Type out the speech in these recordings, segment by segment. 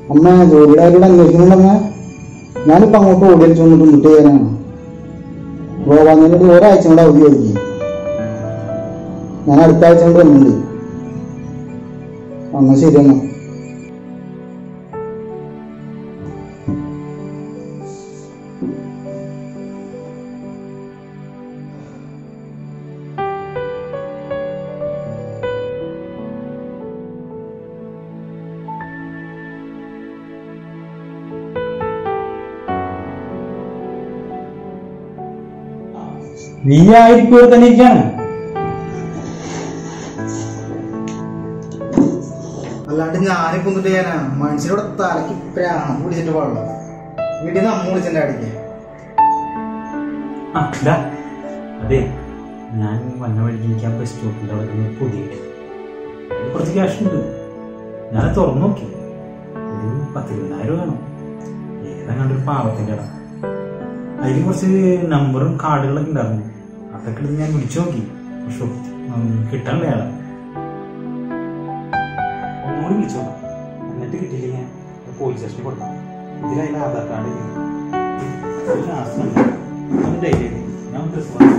അമ്മ ജോലിയുടെ കാര്യം അന്വേഷിക്കുന്നുണ്ടമ്മ ഞാനിപ്പോ അങ്ങോട്ട് ഓടിയടിച്ചു വന്നിട്ട് മുട്ട് ചെയ്യാനാണ് പോകാൻ ഒരാഴ്ച കൂടെ അവധി ചോദിക്കും ഞാൻ അടുത്ത ആഴ്ച കൊണ്ട് വന്നിട്ടുണ്ട് എന്നാ ശരി എന്നാ നീ ആയിരിക്കും ഇവിടെ തന്നെ ഇരിക്കാണ് അല്ലാണ്ട് ഞാനിപ്പോ ഒന്നിട്ട് ചെയ്യാനാണ് മനുഷ്യരോട് തലക്ക് പ്രാണം പിടിച്ചിട്ട് പാടില്ല വീട്ടിൽ നിന്ന് അമ്മ വിളിച്ചിട്ട് അടിക്കേ ആ ഇതാ അതെ ഞാൻ വന്ന വഴിക്ക് എനിക്ക് ആ ബസ് സ്റ്റോപ്പിൻ്റെ അവിടെ നിന്ന് പുതിയ കുറച്ച് ക്യാഷ് ഉണ്ട് ഞാൻ തുറന്നു നോക്കി ഒരു പത്ത് ഇരുപതിനായിരം വേണം ഏതാണ്ട് ഒരു പാവത്തിൻ്റെ ഇടം അതിൽ കുറച്ച് നമ്പറും കാർഡുകളൊക്കെ ഉണ്ടായിരുന്നു അതൊക്കെ എടുത്ത് ഞാൻ വിളിച്ചു നോക്കി പക്ഷെ ഉം, കിട്ടാനില്ല അയാളെ ഒന്നുകൂടി വിളിച്ചു നോക്കാം എന്നിട്ട് കിട്ടിയില്ലെങ്കിൽ ഞാൻ പോലീസ് സ്റ്റേഷനിൽ കൊടുക്കാം ഇതിൽ അതിൻ്റെ ആധാർ കാർഡ് ഇല്ല. ഒരു ലാസ്റ്റ് നമ്പർ ഒന്ന് ധൈര്യം ഇരി. ഞാൻ ഡ്രസ് വാങ്ങാം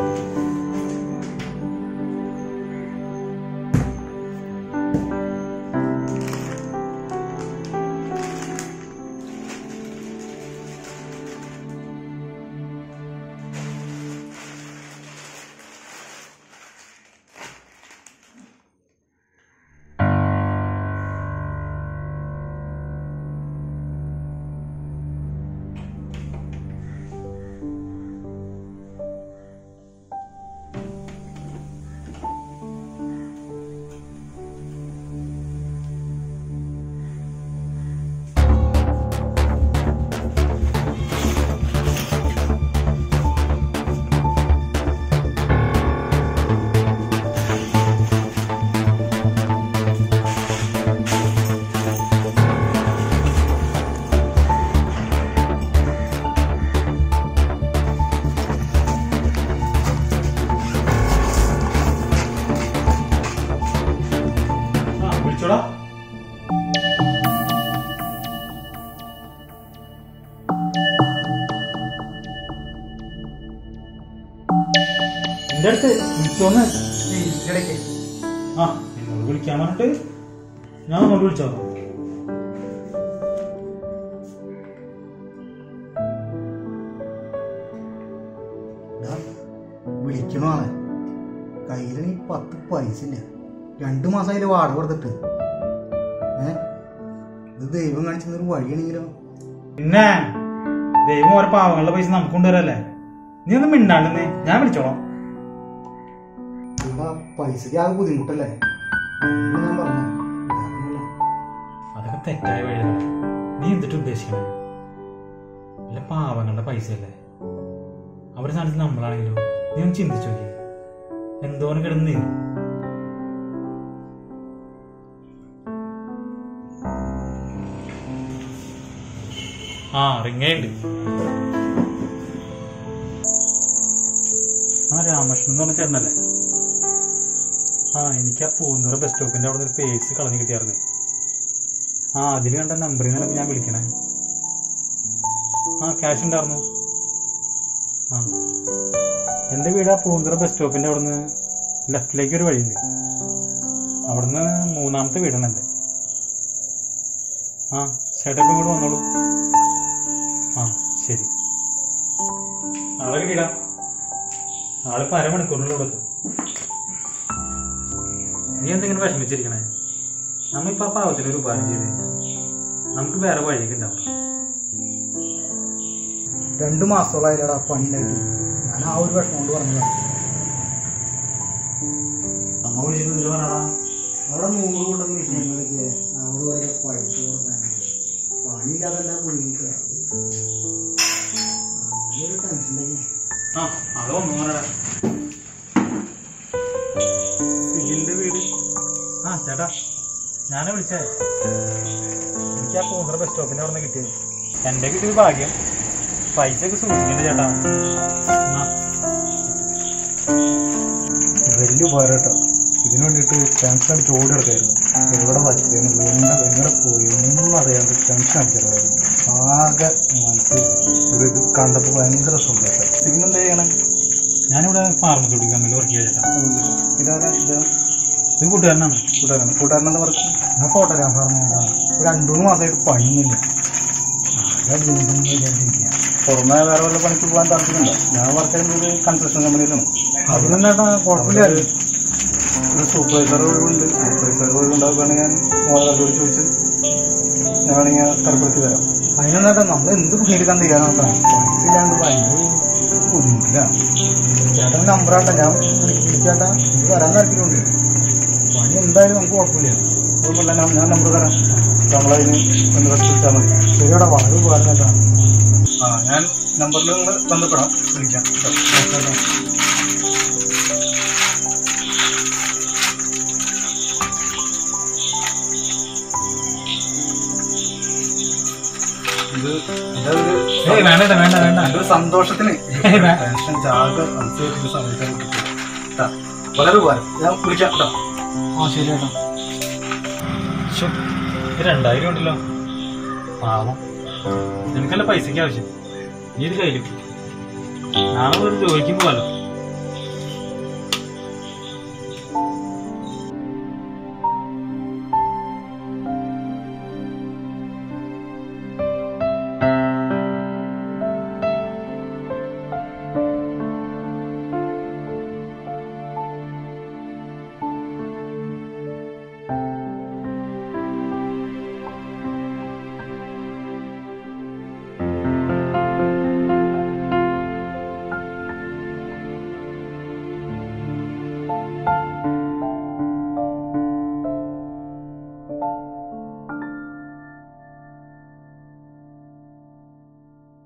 ആ വിളിച്ചോടാ എന്റെ അടുത്ത് വിളിച്ചോന്ന് ആ എന്നോട് വിളിക്കാൻ പറഞ്ഞിട്ട് ഞാൻ അങ്ങോട്ട് വിളിച്ചോ വിളിക്കണമാണ് കയ്യിൽ നീ പത്ത് പൈസ ഇല്ല രണ്ടു മാസം അതിൽ വാടക കൊടുത്തിട്ട് ഏ ഇത് ദൈവം കാണിച്ചൊരു വഴിയാണെങ്കിലോ പിന്നെ ദൈവം ഓരോ പാവങ്ങളുടെ പൈസ നമുക്ക് കൊണ്ടുവരല്ലേ നീ ഒന്ന് മിണ്ടാണ്ടെന്ന് ഞാൻ വിളിച്ചോളാം ആ പൈസക്ക് ആകെ ബുദ്ധിമുട്ടല്ലേ അതുകൊണ്ട് ഞാൻ പറഞ്ഞു അതൊക്കെ തെറ്റായ വഴിയല്ല നീ എന്തിട്ട് ഉദ്ദേശിക്കണേ അല്ല പാവങ്ങളുടെ പൈസയല്ലേ അവരുടെ സ്ഥാനത്ത് നമ്മളാണെങ്കിലോ നീ ഒന്ന് ചിന്തിച്ചു നോക്കി എന്തോരം കിടന്ന് നീ ആ റിങ്ങയുണ്ട് ആ രാമകൃഷ്ണൻ എന്ന് പറഞ്ഞ ചേട്ടനല്ലേ ആ എനിക്ക് ആ പൂന്നുറ ബസ് സ്റ്റോപ്പിന്റെ അവിടെ ഒരു പേഴ്സ് കളഞ്ഞു കിട്ടിയായിരുന്നേ ആ അതിൽ കണ്ട നമ്പറിൽ നിന്നല്ല ഞാൻ വിളിക്കണേ ആ ക്യാഷ് ഉണ്ടായിരുന്നു ആ എൻ്റെ വീട് ആ പൂന്തുറ ബസ് സ്റ്റോപ്പിന്റെ അവിടുന്ന് ലെഫ്റ്റിലേക്ക് ഒരു വഴിയുണ്ട് അവിടുന്ന് മൂന്നാമത്തെ വീടാണ് എൻ്റെ ആ ചേട്ടാ ഇപ്പം ഇങ്ങോട്ട് വന്നോളൂ ആ ശരി നാളെ കിട്ടിയിടാം നാളിപ്പോൾ അരമണിക്കൂറിനുള്ളിൽ ഇവിടെ എത്തും നീ എന്തെങ്കിലും വിഷമിച്ചിരിക്കണേ നമ്മിപ്പോ ആ പാവത്തിന് ഒരു ഉപകാരം ചെയ്ത് കഴിഞ്ഞാൽ നമുക്ക് വേറെ വഴിയൊക്കെ ഉണ്ടാവും രണ്ടു മാസത്തോളായില്ലടാ പണി ഉണ്ടാക്കി ഞാൻ ആ ഒരു വിഷമം കൊണ്ട് പറഞ്ഞതാണ് അമ്മ വിളിച്ചിട്ട് പറയണ അവിടെ നൂറ് കൂട്ടം വിഷയങ്ങളൊക്കെ അവിടെ ഇവിടെ പൈസ കൊടുക്കാനുണ്ട് പണിയില്ലാതല്ല ബുദ്ധിമുട്ട് അങ്ങനെ ഒരു ടെൻഷൻ ഉണ്ടാക്കി ആ അത് വന്നു പറയടാ സിലിന്റെ വീട് ആ ചേട്ടാ ഞാനെ വിളിച്ചേ എനിക്ക് ആ പൂന്തറ ബസ് സ്റ്റോപ്പിന്റെ അവിടെ നിന്ന് കിട്ടിയത് എന്റെ കിട്ടിയത് ഭാഗ്യം പൈസ ഒക്കെ സൂക്ഷിക്കണ്ട ചേട്ടാ ആ. വലിയ ഉപകാരം കേട്ടോ ഇതിനു വേണ്ടിയിട്ട് ടെൻഷൻ അടിച്ച് ഓടി കിടക്കായിരുന്നു എവിടെ വച്ചേന്ന് വീണ്ട എവിടെ പോയി ഒന്നും അറിയാണ്ട് ടെൻഷൻ അടിച്ചിട്ടായിരുന്നു ആകെ മനസ്സ് ഒരു ഇത് കണ്ടപ്പോൾ ഭയങ്കര സന്തോഷം പിന്നെന്താ ചെയ്യണേ ഞാനിവിടെ ഫാർമസ്യൂട്ടിക്കൽ കമ്പനിയിൽ വർക്ക് ചെയ്തിട്ടാ ഇതാരാ ഇത് ഇത് കൂട്ടുകാരനാണ് കൂട്ടുകാരൻ കൂട്ടുകാരനെന്താ വർക്ക് ഞാൻ ഫോട്ടോഗ്രാഫറാണ് ഒരു രണ്ടു മൂന്ന് മാസമായിട്ട് പണിയൊന്നുമില്ല പുറമെ വേറെ വല്ല പണിക്ക് പോകാൻ താല്പര്യമുണ്ടോ ഞാൻ വർക്ക് ചെയ്യുന്നത് കൺസ്ട്രക്ഷൻ കമ്പനിയിലാണ് അതിനെന്താ കുഴപ്പമില്ല ഒരു സൂപ്പർവൈസർ ഒഴിവുണ്ട് സൂപ്പർവൈസർ ഒഴിവുണ്ടാവുകയാണ് ഞാൻ മോളോട് ചോദിച്ച് ഞാൻ വേണമെങ്കിൽ തരപ്പെടുത്തി തരാം അതിനെന്താ നമ്മൾ എന്ത് പണിയെടുക്കാൻ തയ്യാറാണ് പൈസയില്ലാണ്ട് ഭയങ്കര ബുദ്ധിമുട്ടില്ല ചേട്ടൻ നമ്പറാണ്ട ഞാൻ വിളിക്കാട്ടാ ഇത് വരാൻ താല്പര്യമുണ്ട് പണി എന്തായാലും നമുക്ക് കുഴപ്പമില്ല കുഴപ്പമില്ല ഞാൻ ഞാൻ നമ്പർ തരാം നമ്മളതിന് ഒന്ന് വിളിച്ചാൽ മതി ശരിയോടെ വളരെ ഉപകാരം ആ ഞാൻ നമ്പറിൽ നിങ്ങൾ ബന്ധപ്പെടാം വിളിക്കാം കേട്ടോ. ഇത് എൻ്റെ ഒരു ഏയ് വേണ്ട ഏട്ടാ, വേണ്ട വേണ്ട എൻ്റെ ഒരു സന്തോഷത്തിന് ഏയ് വേ- ടെൻഷൻ ജാഗ അനുസരിച്ച് സമയത്ത് കേട്ടോ വളരെ ഉപകാരം ഞാൻ വിളിക്കാം കേട്ടോ ആ ശരി ഏട്ടാ ശ്ശോ, ഇത് രണ്ടായിരം ഉണ്ടല്ലോ പാവം നിനക്കല്ല പൈസക്ക് ആവശ്യം നീ ഇത് കയ്യിൽ നാളെ ഒരു ജോലിക്ക് പോകാലോ